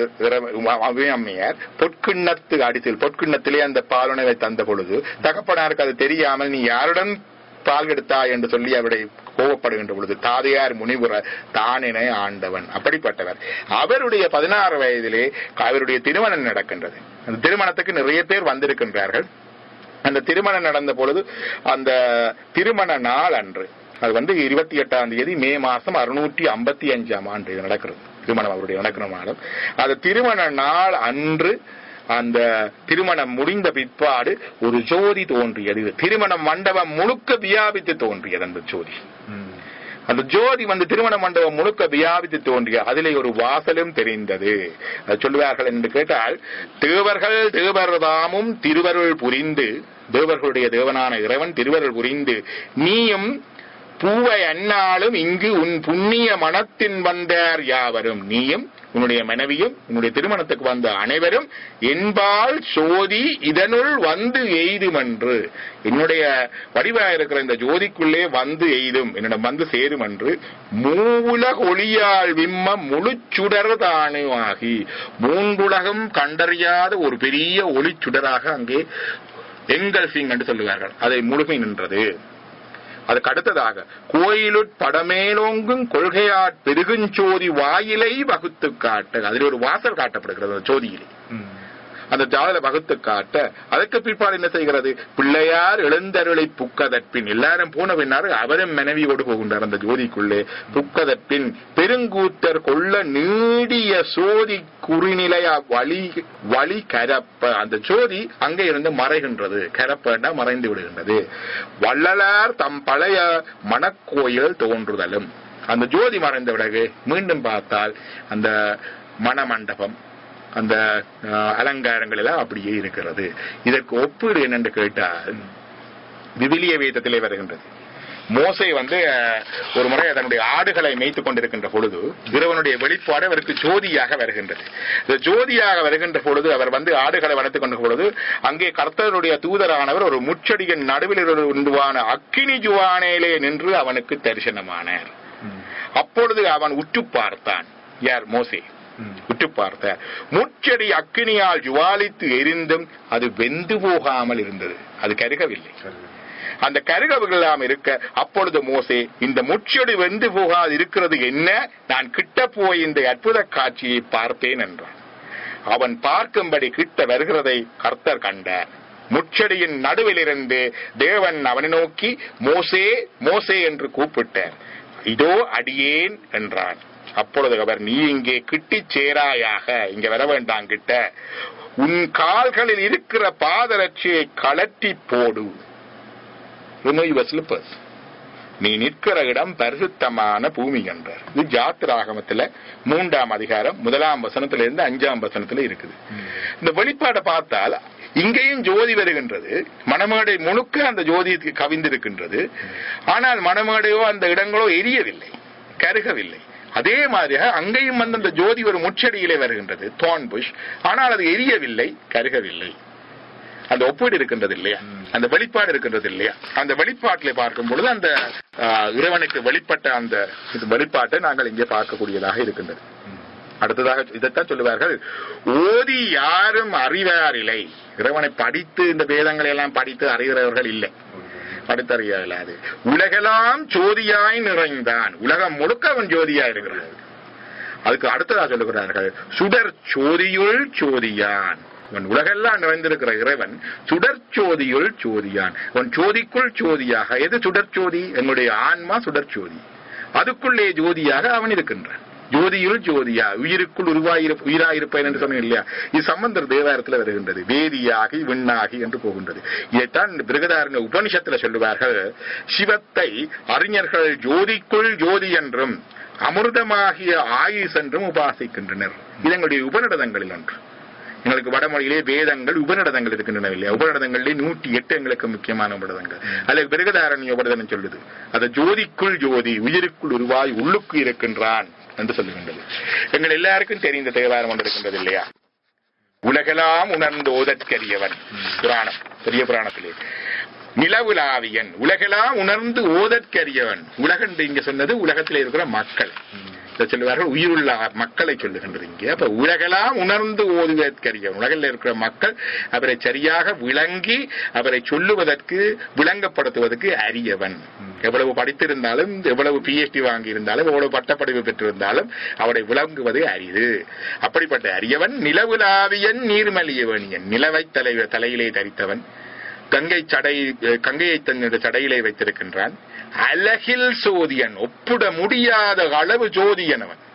இற- அம்மையார் பொற்கிண்ணத்து அடிசில் பொற்கிண்ணத்திலே அந்த பாலுணவை தந்த பொழுது தகப்பனாருக்கு அது தெரியாமல் நீ யாருடன் பால் எடுத்தாய் என்று சொல்லி அவரை கோபப்படுகின்ற பொழுது தாதையார் முனிவுற தானென ஆண்டவன் அப்படிப்பட்டவர் அவருடைய பதினாறு வயதிலே அவருடைய திருமணம் நடக்கின்றது அந்த திருமணத்துக்கு நிறைய பேர் வந்திருக்கின்றார்கள் அந்த திருமணம் நடந்த பொழுது அந்த திருமண நாள் அன்று அது வந்து இருபத்தி எட்டாம் தேதி மே மாசம் அறுநூற்றி ஐம்பத்தி அஞ்சாம் ஆண்டு இது நடக்கிறது திருமணம் அவருடைய நடக்கிற மாதம் அந்த திருமண நாள் அன்று அந்த திருமணம் முடிந்த பிற்பாடு ஒரு ஜோதி தோன்றியது திருமண மண்டபம் முழுக்க வியாபித்து தோன்றியது அந்த ஜோதி அந்த ஜோதி வந்து திருமண மண்டபம் முழுக்க வியாபித்து தோன்றிய அதிலே ஒரு வாசலும் தெரிந்தது அது சொல்லுவார்கள் என்று கேட்டால் தேவர்கள் தேவர்தாமும் திருவருள் புரிந்து தேவர்களுடைய தேவனான இறைவன் திருவருள் புரிந்து நீயும் பூவை அன்னாலும் இங்கு உன் புண்ணிய மனத்தின் வந்தார் யாவரும் நீயும் உன்னுடைய மனைவியும் உன்னுடைய திருமணத்துக்கு வந்த அனைவரும் என்பால் சோதி இதனுள் வந்து எய்தும் என்று என்னுடைய வடிவா இருக்கிற இந்த ஜோதிக்குள்ளே வந்து எய்தும் என்னிடம் வந்து சேரும் என்று மூவுலக ஒளியால் விம்ம முழுச்சுடர் தானுமாகி மூன்றுலகம் கண்டறியாத ஒரு பெரிய ஒளிச்சுடராக அங்கே எங்கல் சிங் என்று சொல்லுவார்கள் அதை முழுமை நின்றது அதுக்கு அடுத்ததாக கோயிலுட் படமேலோங்கும் கொள்கையாட் பெருகுஞ்சோதி வாயிலை வகுத்து காட்ட அதில் ஒரு வாசல் காட்டப்படுகிறது அந்த ஜோதியிலே அந்த ஜாதல வகுத்து காட்ட அதற்கு பிற்பாடு என்ன செய்கிறது பிள்ளையார் எழுந்தருளை புக்கதற்பின் எல்லாரும் போன பின்னாரு அவரும் மனைவியோடு போகின்றார் அந்த ஜோதிக்குள்ளே புக்கதற்பின் பெருங்கூத்தர் கொள்ள நீடிய சோதி குறிநிலைய வழி வழி கரப்ப அந்த ஜோதி அங்கே இருந்து மறைகின்றது கரப்பண்டா மறைந்து விடுகின்றது வள்ளலார் தம் பழைய மணக்கோயில் தோன்றுதலும் அந்த ஜோதி மறைந்த பிறகு மீண்டும் பார்த்தால் அந்த மணமண்டபம் அந்த அஹ், அலங்காரங்கள் எல்லாம் அப்படியே இருக்கிறது இதற்கு ஒப்பீடு என்னென்று கேட்டால் விவிலிய வேதத்திலே வருகின்றது மோசை வந்து அஹ், ஒரு முறை அதனுடைய ஆடுகளை மேய்த்துக் கொண்டிருக்கின்ற பொழுது இறைவனுடைய வெளிப்பாடு அவருக்கு ஜோதியாக வருகின்றது இந்த ஜோதியாக வருகின்ற பொழுது அவர் வந்து ஆடுகளை வளர்த்துக் கொண்ட பொழுது அங்கே கர்த்தருடைய தூதரானவர் ஒரு முச்சடியின் நடுவில் உருவான அக்கினி ஜுவானேலே நின்று அவனுக்கு தரிசனமானார் ம். அப்பொழுது அவன் உற்று பார்த்தான் யார் மோசே ம். உற்று பார்த்தார் முச்செடி அக்கினியால் ஜுவாலித்து எரிந்தும் அது வெந்து போகாமல் இருந்தது அது கருகவில்லை சரி. அந்த கருகவுகளாம் இருக்க அப்பொழுது மோசே இந்த முச்செடி வெந்து போகாது இருக்கிறது என்ன நான் கிட்ட போய் இந்த அற்புத காட்சியை பார்ப்பேன் என்றான் அவன் பார்க்கும்படி கிட்ட வருகிறதை கர்த்தர் கண்டார் முச்செடியின் நடுவிலிருந்து தேவன் அவனை நோக்கி மோசே மோசே என்று கூப்பிட்டார் இதோ அடியேன் என்றான் அப்பொழுது அவர் நீ இங்கே கிட்டி சேராயாக இங்க வர வேண்டாம் கிட்ட உன் கால்களில் இருக்கிற பாதரட்சியை கலட்டி போடு remove your slippers நீ நிற்கிற இடம் பரிசுத்தமான பூமி என்றார் இது ஜாத்திராகமத்துல மூன்றாம் அதிகாரம் முதலாம் வசனத்துல இருந்து அஞ்சாம் வசனத்துல இருக்குது இந்த வெளிப்பாடை பார்த்தால் இங்கேயும் ஜோதி வருகின்றது மணமேடை முழுக்க அந்த ஜோதி கவிந்திருக்கின்றது ஆனால் மணமேடையோ அந்த இடங்களோ எரியவில்லை கருகவில்லை அதே மாதிரியாக அங்கேயும் வந்து அந்த ஜோதி ஒரு முச்சடியிலே வருகின்றது தோன் புஷ் ஆனால் அது எரியவில்லை கருகவில்லை அந்த ஒப்பீடு இருக்கின்றது இல்லையா அந்த வெளிப்பாடு இருக்கின்றது இல்லையா அந்த வெளிப்பாட்டிலே பார்க்கும் பொழுது அந்த ஆ, இறைவனுக்கு வெளிப்பட்ட அந்த இது வெளிப்பாட்டை நாங்கள் இங்கே பார்க்கக்கூடியதாக இருக்கின்றது அடுத்ததாக இதைத்தான் சொல்லுவார்கள் ஓதி யாரும் அறிவாரில்லை இறைவனை படித்து இந்த வேதங்களை எல்லாம் படித்து அறிகிறவர்கள் இல்லை படித்தறிய இயலாது உலகெல்லாம் ஜோதியாய் நிறைந்தான் உலகம் முழுக்க அவன் ஜோதியாய் இருக்கிறான் அதுக்கு அடுத்ததா சொல்லுகிறார்கள் சுடர் சோதியுள் சோதியான் அவன் உலகெல்லாம் நிறைந்திருக்கிற இறைவன் சுடர் சோதியுள் சோதியான் அவன் சோதிக்குள் சோதியாக எது சுடர் சோதி என்னுடைய ஆன்மா சுடர் சோதி அதுக்குள்ளே ஜோதியாக அவன் இருக்கின்றான் ஜோதியுள் ஜோதியா உயிருக்குள் உருவாயிரு உயிராயிருப்பேன் என்று சொன்னேன் இல்லையா இது சம்பந்தர் தேவாரத்தில் வருகின்றது வேதியாகி விண்ணாகி என்று போகின்றது இதைத்தான் இந்த பிருகதாரண்ய உபனிஷத்துல சொல்லுவார்கள் சிவத்தை அறிஞர்கள் ஜோதிக்குள் ஜோதி என்றும் அமிர்தமாகிய ஆயுஸ் என்றும் உபாசிக்கின்றனர் இது எங்களுடைய உபநிடதங்களில் ஒன்று எங்களுக்கு வடமொழியிலே வேதங்கள் உபநிடதங்கள் இருக்கின்றன இல்லையா உபநிடதங்களிலே நூற்றி எட்டு எங்களுக்கு முக்கியமான உபநிடதங்கள் அதில் பிருகதாரண்ய உபநிடதம் சொல்லுது அது ஜோதிக்குள் ஜோதி உயிருக்குள் உருவாய் உள்ளுக்கு இருக்கின்றான் என்று சொல்லுகின்றது எங்கள் எல்லாருக்கும் தெரிந்த தேவாரம் ஒன்று இருக்கின்றது இல்லையா உலகெல்லாம் உணர்ந்து ஓதற்கரியவன் புராணம் பெரிய புராணத்திலே நிலவுலாவியன் உலகெல்லாம் உணர்ந்து ஓதற்கரியவன் உலகன்று இங்க சொன்னது உலகத்தில் இருக்கிற மக்கள் இதை சொல்லுவார்கள் உயிருள்ள மக்களை சொல்லுகின்றது இங்கே அப்ப உலகெல்லாம் உணர்ந்து ஓதுவதற்கரியவன் உலகில் இருக்கிற மக்கள் அவரை சரியாக விளங்கி அவரை சொல்லுவதற்கு விளங்கப்படுத்துவதற்கு அரியவன் எவ்வளவு படித்திருந்தாலும் எவ்வளவு பிஎச்டி வாங்கி இருந்தாலும் எவ்வளவு பட்டப்படிவு பெற்றிருந்தாலும் அவரை விளங்குவது அரிது அப்படிப்பட்ட அரியவன் நிலவுலாவியன் நீர்மலியவனியன் நிலவை தலை தலையிலே தரித்தவன் கங்கை சடை கங்கையை தன்னுடைய சடையிலே வைத்திருக்கின்றான் அழகில் சோதியன் ஒப்பிட முடியாத அளவு ஜோதியன் அவன்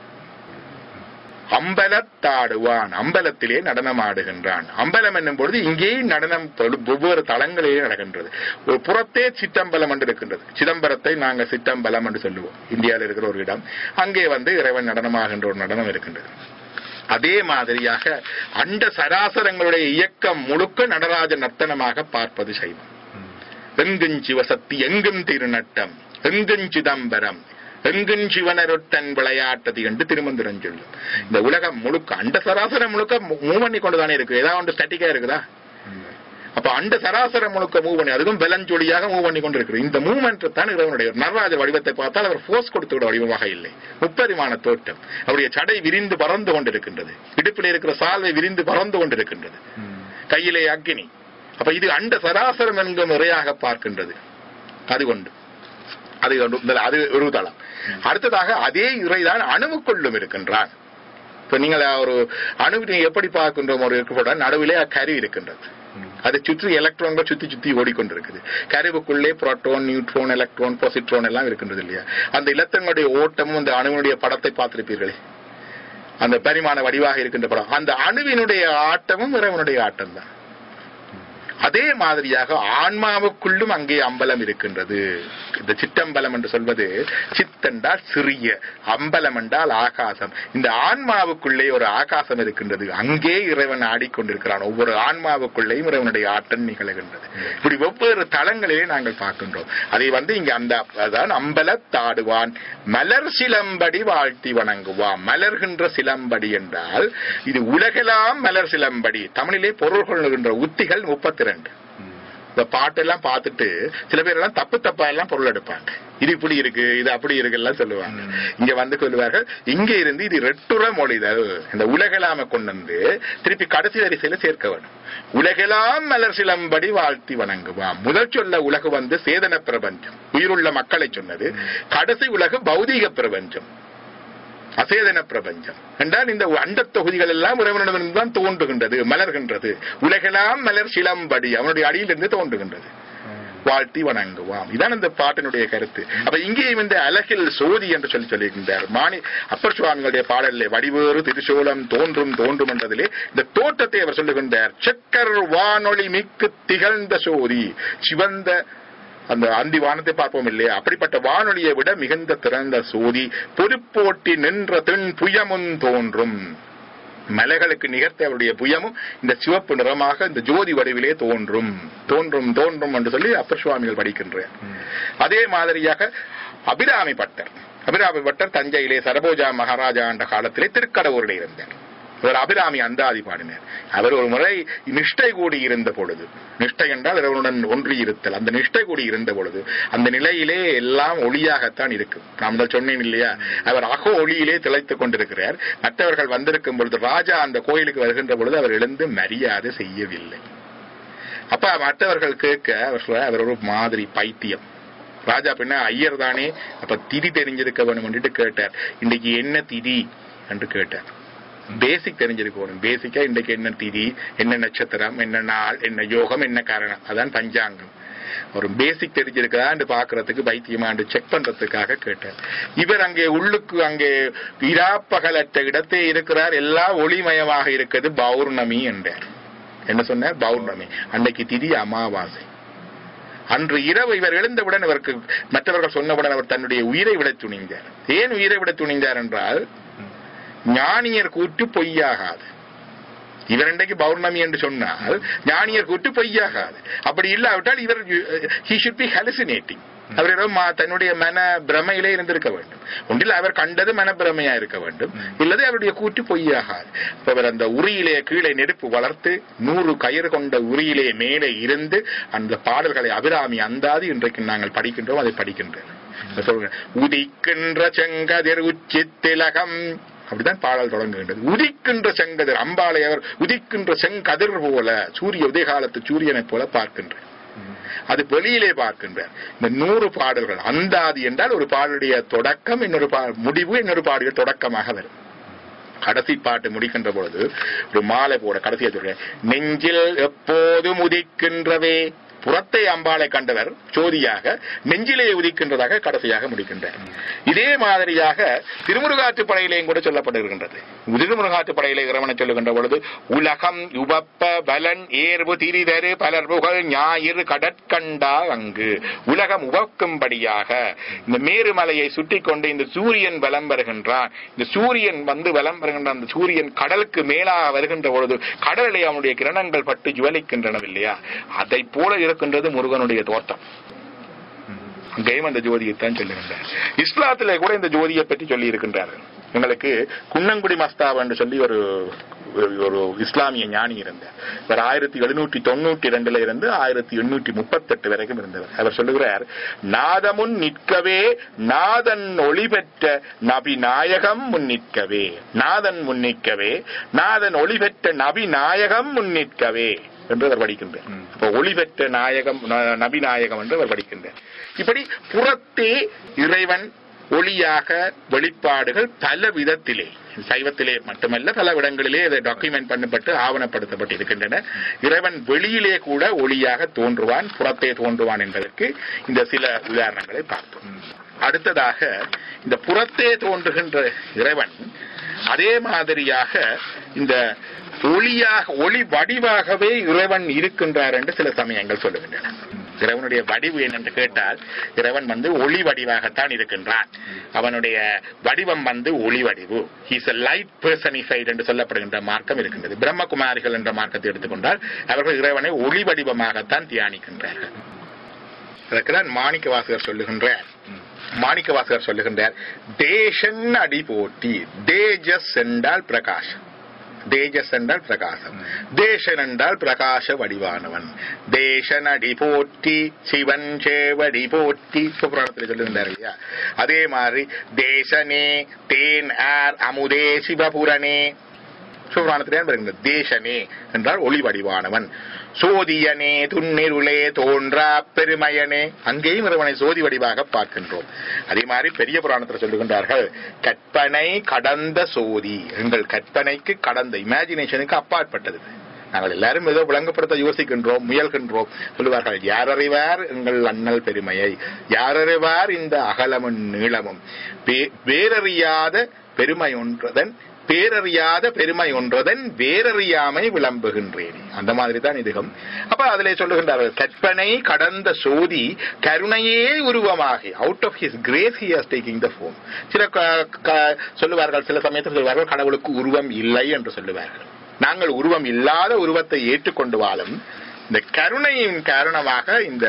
அம்பலத்தாடுவான் அம்பலத்திலே நடனம் ஆடுகின்றான் அம்பலம் என்னும் பொழுது இங்கேயும் நடனம் தொழு- ஒவ்வொரு தளங்களிலே நடக்கின்றது ஒரு புறத்தே சிற்றம்பலம் என்று இருக்கின்றது சிதம்பரத்தை நாங்க சிற்றம்பலம் என்று சொல்லுவோம் இந்தியாவில் இருக்கிற ஒரு இடம் அங்கே வந்து இறைவன் நடனமாகின்ற ஒரு நடனம் இருக்கின்றது அதே மாதிரியாக அண்ட சராசரங்களுடைய இயக்கம் முழுக்க நடராஜ நர்த்தனமாக பார்ப்பது சைவம் எங்கும் சிவசக்தி எங்கும் திருநட்டம் எங்கும் சிதம்பரம் எங்கும் சிவனருட்டன் விளையாட்டது என்று திருமந்திரம் சொல்லும் இந்த உலகம் முழுக்க அண்ட சராசரம் முழுக்க மூவ் பண்ணி கொண்டுதானே இருக்கு ஏதாவது ஒன்று ஸ்டாட்டிக்கா இருக்குதா அப்ப அண்ட சராசரம் முழுக்க மூவ் பண்ணி அதுவும் பெலஞ்சொலியாக மூவ் பண்ணி கொண்டிருக்கிறது இந்த மூவ்மெண்ட் தான் இறைவனுடைய நடராஜ வடிவத்தை பார்த்தால் அவர் ஃபோர்ஸ் கொடுத்து விட வடிவமாக இல்லை முப்பரிமாண தோட்டம் அவருடைய சடை விரிந்து பறந்து கொண்டிருக்கின்றது இடுப்பில் இருக்கிற சால்வை விரிந்து பறந்து கொண்டிருக்கின்றது கையிலே அக்கினி அப்ப இது அண்ட சராசரம் என்கும் இறையாக பார்க்கின்றது அது கொண்டு அது கொண்டு இந்த- அது ஒரு தளம் அடுத்ததாக அதே இறைதான் அணுவுக்குள்ளும் இருக்கின்றான் இப்ப நீங்கள் ஒரு அணுவினை எப்படி பார்க்கின்றோம் ஒரு இருக்கப்பட நடுவிலே கரு இருக்கின்றது அதை சுற்றி எலக்ட்ரான்கள் சுத்தி சுத்தி ஓடிக்கொண்டிருக்குது கருவுக்குள்ளே புரோட்டான் நியூட்ரான் எலக்ட்ரான் பொசிட்ரான் எல்லாம் இருக்கின்றது இல்லையா அந்த இலத்தங்களுடைய ஓட்டமும் அந்த அணுவினுடைய படத்தை பார்த்திருப்பீர்களே அந்த பரிமாண வடிவாக இருக்கின்ற படம் அந்த அணுவினுடைய ஆட்டமும் இறைவனுடைய ஆட்டம் தான் அதே மாதிரியாக ஆன்மாவுக்குள்ளும் அங்கே அம்பலம் இருக்கின்றது இந்த சிற்றம்பலம் என்று சொல்வது சித்தென்றால் சிறிய அம்பலம் என்றால் ஆகாசம் இந்த ஆன்மாவுக்குள்ளே ஒரு ஆகாசம் இருக்கின்றது அங்கே இறைவன் ஆடிக்கொண்டிருக்கிறான் ஒவ்வொரு ஆன்மாவுக்குள்ளேயும் இறைவனுடைய ஆட்டம் நிகழ்கின்றது இப்படி ஒவ்வொரு தளங்களிலே நாங்கள் பார்க்கின்றோம் அதை வந்து இங்க அந்த அதான் அம்பலத்தாடுவான் மலர் சிலம்படி வாழ்த்தி வணங்குவான் மலர்கின்ற சிலம்படி என்றால் இது உலகெல்லாம் மலர் சிலம்படி தமிழிலே பொருள் கொள்ளுகின்ற உத்திகள் முப்பத்தி ரெண்டு இந்த பாட்டெல்லாம் பார்த்துட்டு சில பேர் எல்லாம் தப்பு தப்பா எல்லாம் பொருள் எடுப்பாங்க இது இப்படி இருக்கு இது அப்படி இருக்கு எல்லாம் சொல்லுவாங்க ம். இங்க வந்து சொல்லுவார்கள் இங்க இருந்து இது ரெட்டுற மொழிதல் இந்த உலகெலாம கொண்டு வந்து திருப்பி கடைசி வரிசையில சேர்க்க வேண்டும் உலகெல்லாம் மலர் சிலம்படி வாழ்த்தி வணங்குவாம் முதல் சொல்ல உலகு வந்து சேதன பிரபஞ்சம் உயிருள்ள மக்களை சொன்னது கடைசி உலகு பௌதீக பிரபஞ்சம் அசேதன பிரபஞ்சம் என்றால் இந்த அண்ட தொகுதிகள் எல்லாம் இறைவனிடமிருந்து தான் தோன்றுகின்றது மலர்கின்றது உலகெல்லாம் மலர் சிலம்படி அவனுடைய அடியிலிருந்து தோன்றுகின்றது வாழ்த்தி வணங்குவாம் இதான் இந்த பாட்டினுடைய கருத்து அப்ப இங்கேயும் இந்த அழகில் சோதி என்று சொல்லி சொல்லியிருக்கின்றார் மாணி அப்பர் சுவாமிகளுடைய பாடலிலே வடிவேறு திருச்சோளம் தோன்றும் தோன்றும் என்றதிலே இந்த தோற்றத்தை அவர் சொல்லுகின்றார் செக்கர் வானொலி மிக்கு திகழ்ந்த சோதி சிவந்த அந்த அந்தி வானத்தை பார்ப்போம் இல்லையா அப்படிப்பட்ட வானொலியை விட மிகுந்த திறந்த சோதி பொறுப்போட்டி நின்ற தென் புயமும் தோன்றும் மலைகளுக்கு நிகர்த்த அவருடைய புயமும் இந்த சிவப்பு நிறமாக இந்த ஜோதி வடிவிலே தோன்றும் தோன்றும் தோன்றும் என்று சொல்லி அப்பர் சுவாமிகள் படிக்கின்றார் அதே மாதிரியாக அபிராமி பட்டர் அபிராமி பட்டர் தஞ்சையிலே சரபோஜா மகாராஜா என்ற காலத்திலே திருக்கடவுரில் இருந்தார் இவர் அபிராமி அந்தாதி பாடினார் அவர் ஒரு முறை நிஷ்டை கூடி இருந்த பொழுது நிஷ்டை என்றால் இறைவனுடன் ஒன்றி இருத்தல் அந்த நிஷ்டை கூடி இருந்த பொழுது அந்த நிலையிலே எல்லாம் ஒளியாகத்தான் இருக்கு நான் முதல் சொன்னேன் இல்லையா அவர் அக ஒளியிலே திளைத்துக் கொண்டிருக்கிறார் மற்றவர்கள் வந்திருக்கும் பொழுது ராஜா அந்த கோயிலுக்கு வருகின்ற பொழுது அவர் எழுந்து மரியாதை செய்யவில்லை அப்ப மற்றவர்கள் கேட்க அவர் சொல்றார், அவர் ஒரு மாதிரி பைத்தியம் ராஜா பின்ன ஐயர் தானே அப்ப திதி தெரிஞ்சிருக்க வேணும் என்று கேட்டார் இன்னைக்கு என்ன திதி என்று கேட்டார் பேசிக் தெரிஞ்சிருக்கணும் பேசிக்கா இன்றைக்கு என்ன திதி என்ன நட்சத்திரம் என்ன நாள் என்ன யோகம் என்ன காரணம் அதான் பஞ்சாங்கம் ஒரு பேசிக் தெரிஞ்சிருக்கதான்னு பாக்குறதுக்கு பைத்தியமாண்டு செக் பண்றதுக்காக கேட்டார் இவர் அங்கே உள்ளுக்கு அங்கே இராப்பகலற்ற இடத்தே இருக்கிறார் எல்லாம் ஒளிமயமாக இருக்கிறது பௌர்ணமி என்றார் என்ன சொன்னார் பௌர்ணமி அன்னைக்கு திதி அமாவாசை அன்று இரவு இவர் எழுந்தவுடன் அவருக்கு மற்றவர்கள் சொன்னவுடன் அவர் தன்னுடைய உயிரை விட துணிந்தார் ஏன் உயிரை விட துணிந்தார் என்றால் ஞானியர் கூற்று பொய்யாகாது இவர் இன்றைக்கு பௌர்ணமி என்று சொன்னால் ஞானியர் கூற்று பொய்யாகாது அப்படி இல்லாவிட்டால் இவர் ஹி ஷுட் பி ஹெலிசினேட்டிங் அவரிடம் மா- தன்னுடைய மன பிரமையிலே இருந்திருக்க வேண்டும் ஒன்றில் அவர் கண்டது மன பிரமையா இருக்க வேண்டும் இல்லது அவருடைய கூற்று பொய்யாகாது அப்ப அவர் அந்த உரியிலே கீழே நெருப்பு வளர்த்து நூறு கயிறு கொண்ட உரியிலே மேலே இருந்து அந்த பாடல்களை அபிராமி அந்தாது இன்றைக்கு நாங்கள் படிக்கின்றோம் அதை படிக்கின்றோம் இப்ப சொல்றேன், உதிக்கின்ற செங்கதிர் உச்சி திலகம் அப்படிதான் பாடல் தொடங்குகின்றது உதிக்கின்ற செங்கதிர் அம்பாளை அவர் உதிக்கின்ற செங்கதிர் போல சூரிய உதயகாலத்து சூரியனைப் போல பார்க்கின்றார் அது வெளியிலே பார்க்கின்றார் இந்த நூறு பாடல்கள் அந்தாதி என்றால் ஒரு பாடலுடைய தொடக்கம் இன்னொரு பா- முடிவு இன்னொரு பாடலுடைய தொடக்கமாக வரும் கடைசி பாட்டு முடிக்கின்ற பொழுது ஒரு மாலை போட கடைசியா சொல்றேன் நெஞ்சில் எப்போதும் உதிக்கின்றவே புறத்தை அம்பாளை கண்டவர் ஜோதியாக நெஞ்சிலே உதிக்கின்றதாக கடைசியாக முடிக்கின்றார் இதே மாதிரியாக திருமுருகாற்றுப் படையிலேயும் கூட சொல்லப்பட்டிருக்கின்றது திருமுருகாற்றுப் படையிலே இறைவனை சொல்லுகின்ற பொழுது உலகம் உவப்ப பலன் ஏர்வு திரிதரு பலர் புகழ் ஞாயிறு கடற்கண்டா அங்கு உலகம் உவக்கும்படியாக இந்த மேருமலையை சுற்றி கொண்டு இந்த சூரியன் வலம் வருகின்றான் இந்த சூரியன் வந்து வலம் வருகின்ற அந்த சூரியன் கடலுக்கு மேலாக வருகின்ற பொழுது கடலிலே அவனுடைய கிரணங்கள் பட்டு ஜுவலிக்கின்றனவில்லையா அதை போல இருக்கின்றது முருகனுடைய தோற்றம் அங்கேயும் அந்த ஜோதியைத்தான் சொல்லுகின்றார் இஸ்லாத்திலே கூட இந்த ஜோதியை பற்றி சொல்லி இருக்கின்றார்கள் எங்களுக்கு குன்னங்குடி மஸ்தாப் என்று சொல்லி ஒரு ஒரு- ஒரு இஸ்லாமிய ஞானி இருந்தார் இவர் ஆயிரத்தி எழுநூற்றி தொண்ணூற்றி ரெண்டுல இருந்து ஆயிரத்தி எண்ணூற்றி முப்பத்தெட்டு வரைக்கும் இருந்தவர் அவர் சொல்லுகிறார் நாதமுன் நிற்கவே நாதன் ஒளி பெற்ற நபி நாயகம் முன் நிற்கவே நாதன் முன் நிற்கவே நாதன் ஒளி பெற்ற நபி நாயகம் முன் நிற்கவே என்று அவர் படிக்கின்றார் ம். அப்ப ஒளி பெற்ற நாயகம் ந- நபி நாயகம் என்று அவர் படிக்கின்றார் இப்படி புறத்தே இறைவன் ஒளியாக வெளிப்பாடுகள் பல விதத்திலே சைவத்திலே மட்டுமல்ல பல இடங்களிலே இதை டாக்குமெண்ட் பண்ணப்பட்டு ஆவணப்படுத்தப்பட்டு இருக்கின்றன இறைவன் வெளியிலே கூட ஒளியாக தோன்றுவான் புறத்தே தோன்றுவான் என்பதற்கு இந்த சில உதாரணங்களை பார்த்தோம் அடுத்ததாக இந்த புறத்தே தோன்றுகின்ற இறைவன் அதே மாதிரியாக இந்த ஒளியாக ஒளி வடிவாகவே இறைவன் இருக்கின்றார் என்று சில சமயங்கள் சொல்லுகின்றன இறைவனுடைய வடிவு என்னென்று கேட்டால் இறைவன் வந்து ஒளி வடிவாகத்தான் இருக்கின்றான் அவனுடைய வடிவம் வந்து ஒளி வடிவு ஹீஸ் a லைட் personified என்று சொல்லப்படுகின்ற மார்க்கம் இருக்கின்றது பிரம்மகுமாரிகள் என்ற மார்க்கத்தை எடுத்துக்கொண்டால் அவர்கள் இறைவனை ஒளி வடிவமாகத்தான் தியானிக்கின்றார்கள் அதற்குதான் மாணிக்க வாசகர் சொல்லுகின்றார் மாணிக்க வாசகர் சொல்லுகின்றார் தேசன் அடி போட்டி தேஜஸ் என்றால் பிரகாஷ் தேஜஸ் என்றால் பிரகாசம் தேசன் என்றால் பிரகாச வடிவானவன் தேசனடி போற்றி சிவன் சேவடி போற்றி புராணத்தில் சொல்லியிருந்தார் இல்லையா அதே மாதிரி தேசனே தேன் ஆர் அமுதே சிவபுரனே சிவபுராணத்திலே வருகின்றது தேசனே என்றால் ஒளி வடிவானவன் சோதியனே துன்னிருளே தோன்றா பெருமையனே அங்கேயும் இறைவனை சோதி வடிவாக பார்க்கின்றோம் அதே மாதிரி பெரிய புராணத்தில் சொல்லுகின்றார்கள் கற்பனை கடந்த சோதி எங்கள் கற்பனைக்கு கடந்த இமேஜினேஷனுக்கு அப்பாற்பட்டது நாங்கள் எல்லாரும் ஏதோ விளங்கப்படுத்த யோசிக்கின்றோம் முயல்கின்றோம் சொல்லுவார்கள் யார் அறிவார் எங்கள் அண்ணல் பெருமையை யார் அறிவார் இந்த அகலமும் நீளமும் வே- வேறறியாத பெருமை ஒன்றதன் பேரறியாத பெருமை ஒன்றதன் வேறறியாமை விளம்புகின்றேன் அந்த மாதிரி தான் இதுகம் அப்ப அதிலே சொல்லுகின்றார்கள் கற்பனை கடந்த சோதி கருணையே உருவமாகி out of his grace he has taking the form சில க- க- சொல்லுவார்கள் சில சமயத்தில் சொல்லுவார்கள் கடவுளுக்கு உருவம் இல்லை என்று சொல்லுவார்கள் நாங்கள் உருவம் இல்லாத உருவத்தை ஏற்றுக்கொண்டு வாழும் இந்த கருணையின் காரணமாக இந்த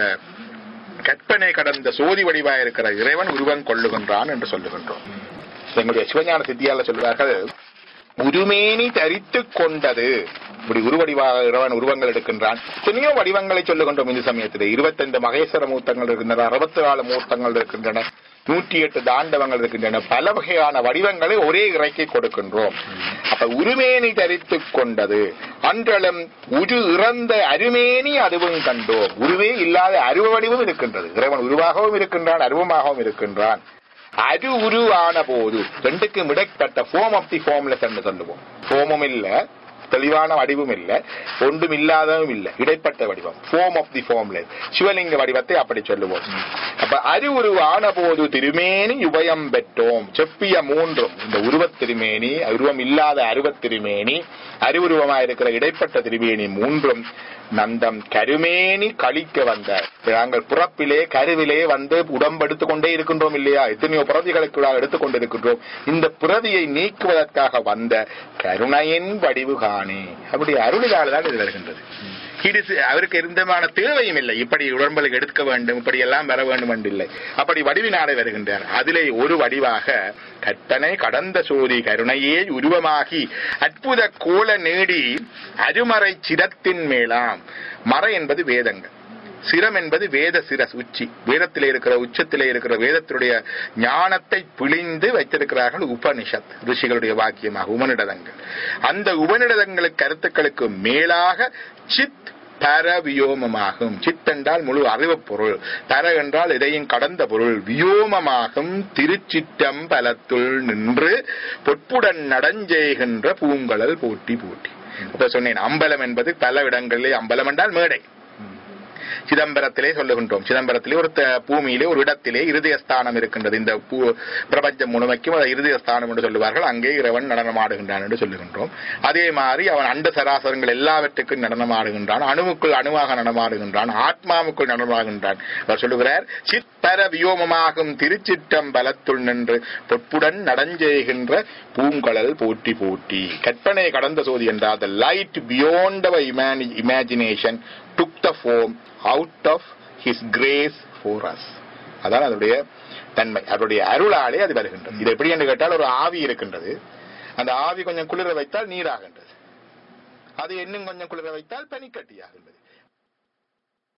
கற்பனை கடந்த சோதி வடிவாக இருக்கிற இறைவன் உருவம் கொள்ளுகின்றான் என்று சொல்லுகின்றோம் எங்களுடைய சிவஞான சித்தியால சொல்வார்கள் உருமேனி தரித்துக் கொண்டது இப்படி உருவடிவாக இறைவன் உருவங்கள் எடுக்கின்றான் எத்தனையோ வடிவங்களை சொல்லுகின்றோம் இந்த சமயத்தில் இருபத்தைந்து மகேஸ்வர மூர்த்தங்கள் இருக்கின்றன அறுபத்தி நாலு மூர்த்தங்கள் இருக்கின்றன நூற்றி எட்டு தாண்டவங்கள் இருக்கின்றன பல வகையான வடிவங்களை ஒரே இறைக்கு கொடுக்கின்றோம் அப்ப உருமேனி தரித்துக் கொண்டது அன்றளம் உரு இறந்த அருமேனி அதுவும் கண்டோம் உருவே இல்லாத அருவ வடிவும் இருக்கின்றது இறைவன் உருவாகவும் இருக்கின்றான் அருவமாகவும் இருக்கின்றான் அது உருவான போது ரெண்டுக்கும் இடைப்பட்ட ஃபோம் ஆஃப் தி ஃபார்ம்லெஸ் என்று சொல்லுவோம் ஃபோமும் இல்ல தெளிவான வடிவும் இல்ல ஒன்றும் இல்லாதவும் இல்ல இடைப்பட்ட வடிவம் ஃபோம் ஆஃப் தி ஃபார்ம்லெஸ் சிவலிங்க வடிவத்தை அப்படி சொல்லுவோம் அப்ப அரு உருவான போது திருமேனி உபயம் பெற்றோம் செப்பிய மூன்றும் இந்த உருவத் திருமேனி உருவம் இல்லாத அருவத் திருமேனி அருவுருவமாக இருக்கிற இடைப்பட்ட திருமேனி மூன்றும் நந்தம் கருமேனி கழிக்க வந்த நாங்கள் பிறப்பிலே கருவிலே வந்து உடம்பெடுத்துக் கொண்டே இருக்கின்றோம் இல்லையா எத்தனையோ பிறவிகளுக்கு எடுத்துக் கொண்டிருக்கின்றோம் இந்த பிறவியை நீக்குவதற்காக வந்த கருணையின் வடிவு காணே அப்படி அருளிலால் தான் இது வருகின்றது இது சி- அவருக்கு எந்தமான தேவையும் இல்லை இப்படி உடம்பலை எடுக்க வேண்டும் இப்படி எல்லாம் வர வேண்டும் என்று இல்லை அப்படி வடிவினாலே வருகின்றார் அதிலே ஒரு வடிவாக கற்பனை கடந்த சோதி கருணையே உருவமாகி அற்புத கோல நீடி அருமறை சிரத்தின் மேலாம் மறை என்பது வேதங்கள் சிரம் என்பது வேத சிரஸ் உச்சி வேதத்திலே இருக்கிற உச்சத்திலே இருக்கிற வேதத்தினுடைய ஞானத்தை பிழிந்து வைத்திருக்கிறார்கள் உபனிஷத் ரிஷிகளுடைய வாக்கியமாக உபனிடதங்கள் அந்த உபனிடதங்களுக்கு கருத்துக்களுக்கு மேலாக சித் பர வியோமமாகும் சித் என்றால் முழு அறிவுப் பொருள் பர என்றால் இதையும் கடந்த பொருள் வியோமமாகும் திருச்சிற்றம்பலத்துள் நின்று பொற்புடன் நடஞ்செய்கின்ற பூங்கழல் போட்டி போட்டி அப்ப சொன்னேன் அம்பலம் என்பது பல இடங்களிலே அம்பலம் என்றால் மேடை சிதம்பரத்திலே சொல்லுகின்றோம் சிதம்பரத்திலே ஒரு த- பூமியிலே ஒரு இடத்திலே இருதயஸ்தானம் இருக்கின்றது இந்த பூ பிரபஞ்சம் முழுமைக்கும் அதை இருதயஸ்தானம் என்று சொல்லுவார்கள் அங்கே இறைவன் நடனமாடுகின்றான் என்று சொல்லுகின்றோம் அதே மாதிரி அவன் அண்ட சராசரங்கள் எல்லாவற்றுக்கும் நடனமாடுகின்றான் அணுவுக்குள் அணுவாக நடனமாடுகின்றான் ஆத்மாவுக்குள் நடனமாடுகின்றான் அவர் சொல்லுகிறார் சிற்பர வியோமமாகும் திருச்சிற்றம் பலத்துள் நின்று பொற்புடன் நடஞ்செய்கின்ற பூங்கழல் போட்டி போட்டி கற்பனை கடந்த சோதி என்றால் the light beyond our imani- imagination took the form out of his grace for us அதான் அதனுடைய தன்மை அவருடைய அருளாலே அது வருகின்றது இது எப்படி என்று கேட்டால் ஒரு ஆவி இருக்கின்றது அந்த ஆவி கொஞ்சம் குளிர வைத்தால் நீராகின்றது அது இன்னும் கொஞ்சம் குளிர வைத்தால் பனிக்கட்டியாகின்றது